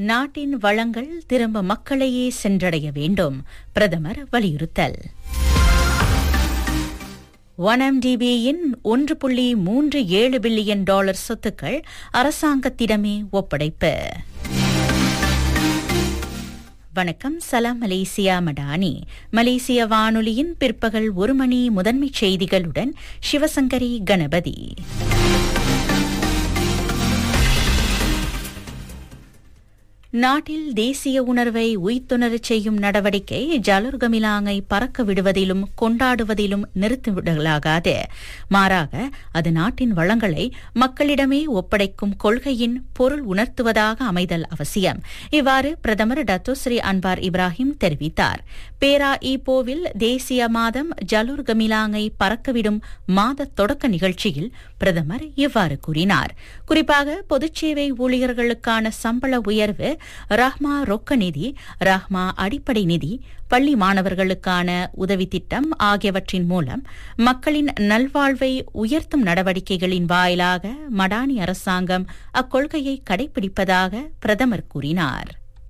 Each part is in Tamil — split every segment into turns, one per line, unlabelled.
நாட்டின் வளங்கள் திரும்ப மக்களையே சென்றடைய வேண்டும் பிரதமர் வலியுறுத்தல் ஒன்எம்டிபியின் ஒன்று புள்ளி மூன்று ஏழு பில்லியன் டாலர் சொத்துக்கள் அரசாங்கத்திடமே ஒப்படைப்பு வணக்கம் சலாம் மலேசியா மடானி மலேசிய வானொலியின் பிற்பகல் ஒரு மணி முதன்மைச் செய்திகளுடன் சிவசங்கரி கணபதி நாட்டில் தேசிய உணர்வை உய்த்துணரச் செய்யும் நடவடிக்கை ஜலுர் கமிலாங்கை பறக்க விடுவதிலும் கொண்டாடுவதிலும் நிறுத்திவிடலாகாது மாறாக அது நாட்டின் வளங்களை மக்களிடமே ஒப்படைக்கும் கொள்கையின் பொருள் உணர்த்துவதாக அமைதல் அவசியம் இவ்வாறு பிரதமர் டத்து ஸ்ரீ அன்வார் இப்ராஹிம் தெரிவித்தார் பேரா ஈப்போவில் தேசிய மாதம் ஜலுர் கமிலாங்கை பறக்கவிடும் மாத தொடக்க நிகழ்ச்சியில் பிரதமர் இவ்வாறு கூறினார் குறிப்பாக பொதுச்சேவை ஊழியர்களுக்கான சம்பள உயர்வு ரஹ்மா ரொக்க நிதி ரஹ்மா அடிப்படை நிதி பள்ளி மாணவர்களுக்கான உதவி திட்டம் ஆகியவற்றின் மூலம் மக்களின் நல்வாழ்வை உயர்த்தும் நடவடிக்கைகளின் வாயிலாக மடானி அரசாங்கம் அக்கொள்கையை கடைபிடிப்பதாக பிரதமர் கூறினார்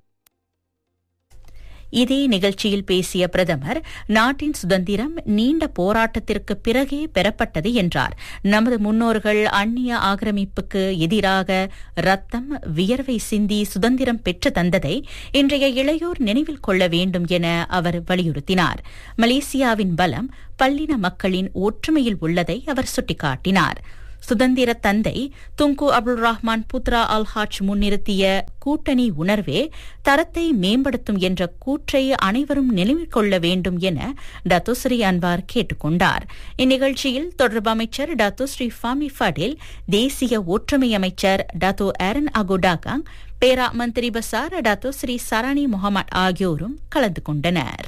இதே நிகழ்ச்சியில் பேசிய பிரதமர் நாட்டின் சுதந்திரம் நீண்ட போராட்டத்திற்கு பிறகே பெறப்பட்டது என்றார் நமது முன்னோர்கள் அந்நிய ஆக்கிரமிப்புக்கு எதிராக ரத்தம் வியர்வை சிந்தி சுதந்திரம் பெற்று தந்ததை இன்றைய இளையோர் நினைவில் கொள்ள வேண்டும் என அவர் வலியுறுத்தினார் மலேசியாவின் பலம் பல்லின மக்களின் ஒற்றுமையில் உள்ளதை அவர் சுட்டிக்காட்டினார் சுதந்திர தந்தை Tunku Abdul Rahman Putra Alhaj முன்னிறுத்திய கூட்டணி உணர்வே தரத்தை மேம்படுத்தும் என்ற கூற்றை அனைவரும் நினைவில் கொள்ள வேண்டும் என டத்துஸ்ரீ அன்வார் கேட்டுக் கொண்டார் இந்நிகழ்ச்சியில் தொடர்பு அமைச்சர் டத்துஸ்ரீ ஃபாமி ஃபடில் தேசிய ஒற்றுமை அமைச்சர் டத்து ஆரன் அகுடாகாங் பேரா மந்திரி பசார் டத்துஸ்ரீ சரானி முகமது ஆகியோரும் கலந்து கொண்டனர்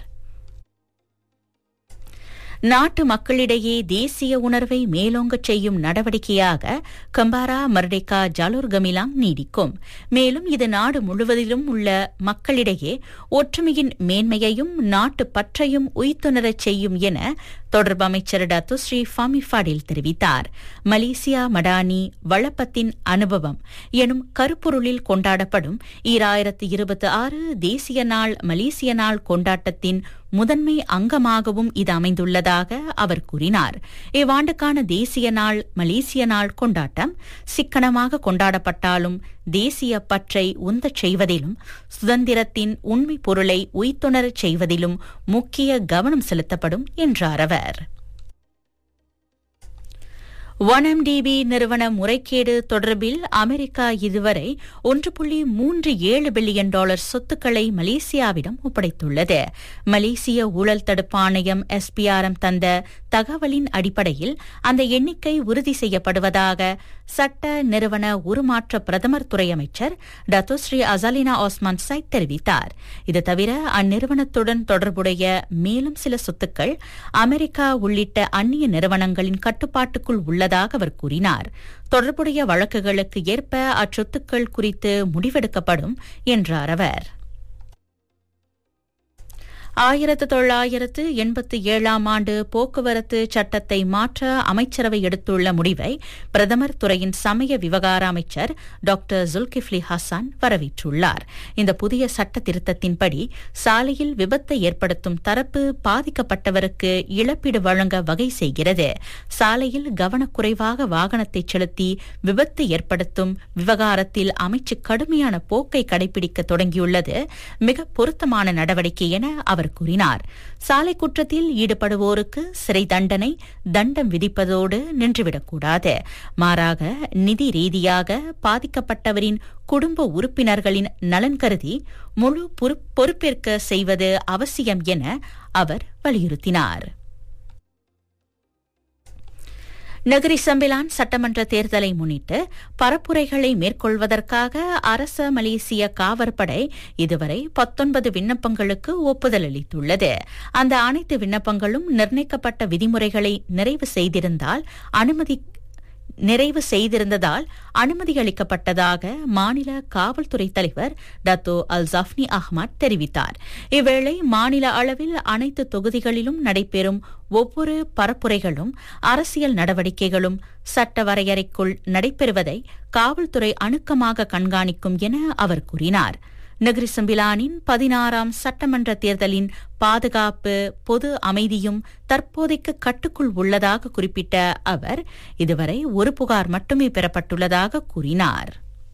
நாட்டு மக்களிடையே தேசிய உணர்வை மேலோங்கச் செய்யும் நடவடிக்கையாக கம்பாரா மர்டேகா ஜாலூர் கமிலாங் நீடிக்கும் மேலும் இது நாடு முழுவதிலும் உள்ள மக்களிடையே ஒற்றுமையின் மேன்மையையும் நாட்டு பற்றையும் உய்த்துணரச் செய்யும் என தொடர்பு அமைச்சர் டத்து ஸ்ரீ ஃபாமி ஃபாடில் தெரிவித்தார் மலேசியா மடானி வளப்பத்தின் அனுபவம் எனும் கருப்பொருளில் கொண்டாடப்படும் ஈராயிரத்து இருபத்தி ஆறு தேசிய நாள் மலேசிய நாள் கொண்டாட்டத்தின் முதன்மை அங்கமாகவும் இது அமைந்துள்ளதாக அவர் கூறினார் இவ்வாண்டுக்கான தேசிய நாள் மலேசிய நாள் கொண்டாட்டம் சிக்கனமாக கொண்டாடப்பட்டாலும் தேசிய பற்றை உந்தச் செய்வதிலும் சுதந்திரத்தின் உண்மை பொருளை உய்த்துணரச் செய்வதிலும் முக்கிய கவனம் செலுத்தப்படும் என்றார் அவர் ஒன்எம்டிபி நிறுவன முறைகேடு தொடர்பில் அமெரிக்கா இதுவரை ஒன்று புள்ளி மூன்று ஏழு பில்லியன் டாலர் சொத்துக்களை மலேசியாவிடம் ஒப்படைத்துள்ளது மலேசிய ஊழல் தடுப்பு ஆணையம் எஸ்பிஆர்எம் தந்த தகவலின் அடிப்படையில் அந்த எண்ணிக்கை உறுதி செய்யப்படுவதாக சட்ட நிறுவன உருமாற்ற பிரதமர் துறை அமைச்சர் டத்தோஸ்ரீ அசாலினா ஆஸ்மான் சைத் தெரிவித்தார் இது தவிர அந்நிறுவனத்துடன் தொடர்புடைய மேலும் சில சொத்துக்கள் அமெரிக்கா உள்ளிட்ட அந்நிய நிறுவனங்களின் கட்டுப்பாட்டுக்குள் உள்ளதாக அவர் கூறினார் தொடர்புடைய வழக்குகளுக்கு ஏற்ப அச்சொத்துக்கள் குறித்து முடிவெடுக்கப்படும் என்றார் அவர் ஆயிரத்து தொள்ளாயிரத்து எண்பத்தி ஏழாம் ஆண்டு போக்குவரத்து சட்டத்தை மாற்ற அமைச்சரவை எடுத்துள்ள முடிவை பிரதமர் துறையின் சமய விவகார அமைச்சர் டாக்டர் ஜுல்கிஃப்லி ஹசான் வரவேற்றுள்ளார் இந்த புதிய சட்ட திருத்தத்தின்படி சாலையில் விபத்தை ஏற்படுத்தும் தரப்பு பாதிக்கப்பட்டவருக்கு இழப்பீடு வழங்க வகை செய்கிறது சாலையில் கவனக்குறைவாக வாகனத்தை செலுத்தி விபத்து ஏற்படுத்தும் விவகாரத்தில் அமைச்சு கடுமையான போக்கை கடைபிடிக்க தொடங்கியுள்ளது மிக பொருத்தமான நடவடிக்கை என அவர் அவர் கூறினார் சாலை குற்றத்தில் ஈடுபடுவோருக்கு சிறை தண்டனை தண்டம் விதிப்பதோடு நின்றுவிடக்கூடாது மாறாக நிதி ரீதியாக பாதிக்கப்பட்டவரின் குடும்ப உறுப்பினர்களின் நலன் கருதி முழு பொறுப்பேற்க செய்வது அவசியம் என அவர் வலியுறுத்தினார் நகரி சம்பிலான் சட்டமன்ற தேர்தலை முன்னிட்டு பரப்புரைகளை மேற்கொள்வதற்காக அரச மலேசிய காவற்படை இதுவரை பத்தொன்பது விண்ணப்பங்களுக்கு ஒப்புதல் அளித்துள்ளது அந்த அனைத்து விண்ணப்பங்களும் நிர்ணயிக்கப்பட்ட விதிமுறைகளை நிறைவு செய்திருந்தால் அனுமதி நிறைவு செய்திருந்ததால் அனுமதி அளிக்கப்பட்டதாக மாநில காவல்துறை தலைவர் டத்தோ அல் ஜஃப்னி அஹ்மத் தெரிவித்தார் இவ்வேளை மாநில அளவில் அனைத்து தொகுதிகளிலும் நடைபெறும் ஒவ்வொரு பரப்புரைகளும் அரசியல் நடவடிக்கைகளும் சட்ட வரையறைக்குள் நடைபெறுவதை காவல்துறை அணுக்கமாக கண்காணிக்கும் என அவர் கூறினார் நெகிரி சம்பிலானின் பதினாறாம் சட்டமன்ற தேர்தலின் பாதுகாப்பு பொது அமைதியும் தற்போதைக்கு கட்டுக்குள் உள்ளதாக குறிப்பிட்ட அவர் இதுவரை ஒரு புகார் மட்டுமே பெறப்பட்டுள்ளதாக கூறினார்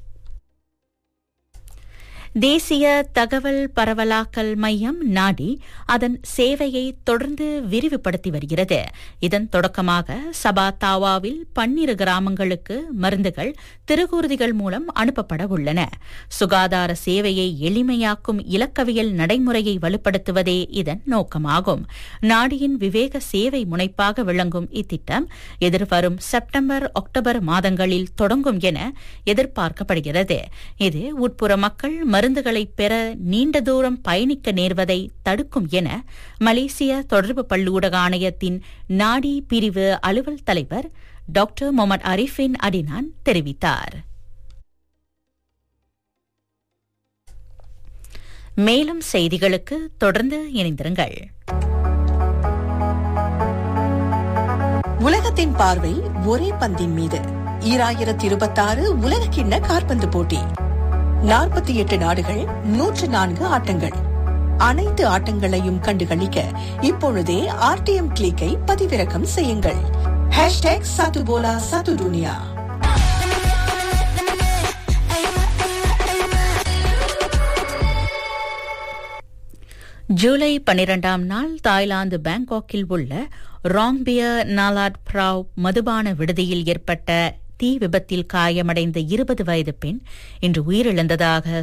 தேசிய தகவல் பரவலாக்கல் மையம் நாடி அதன் சேவையை தொடர்ந்து விரிவுபடுத்தி வருகிறது இதன் தொடக்கமாக சபா தாவாவில் பன்னிரு கிராமங்களுக்கு மருந்துகள் திருகூர்திகள் மூலம் அனுப்பப்பட உள்ளன சுகாதார சேவையை எளிமையாக்கும் இலக்கவியல் நடைமுறையை வலுப்படுத்துவதே இதன் நோக்கமாகும் நாடியின் விவேக சேவை முனைப்பாக விளங்கும் இத்திட்டம் எதிர்வரும் செப்டம்பர் அக்டோபர் மாதங்களில் தொடங்கும் என எதிர்பார்க்கப்படுகிறது இது உட்புற மக்கள் மருந்துகளை பெற நீண்ட தூரம் பயணிக்க நேர்வதை தடுக்கும் என மலேசிய தொடர்பு பல்லூடக ஆணையத்தின் நாடி பிரிவு அலுவல் தலைவர் டாக்டர் முகமது அரிஃபின் அடினான் தெரிவித்தார் மேலும் செய்திகளுக்கு தொடர்ந்து இணைந்திருங்கள்
உலகத்தின் பார்வை ஒரே பந்தின் மீது ஈராயிரத்தி இருபத்தாறு உலக கிண்ண காற்பந்து போட்டி நாற்பத்தி எட்டு நாடுகள் நூற்று நான்கு ஆட்டங்கள் அனைத்து ஆட்டங்களையும் கண்டுகளிக்க இப்பொழுதே ஆர்டிஎம் கிளிக்கை பதிவிறக்கம் செய்யுங்கள் ஹேஷ்டேக் சத்து போலா சத்து துனியா
ஜூலை பனிரெண்டாம் நாள் தாய்லாந்து பாங்காக்கில் உள்ள ராங்பியர் நாலாட் பிராவ் மதுபான விடுதியில் ஏற்பட்ட தீ விபத்தில் காயமடைந்த இருபது வயது பெண் இன்று உயிரிழந்ததாக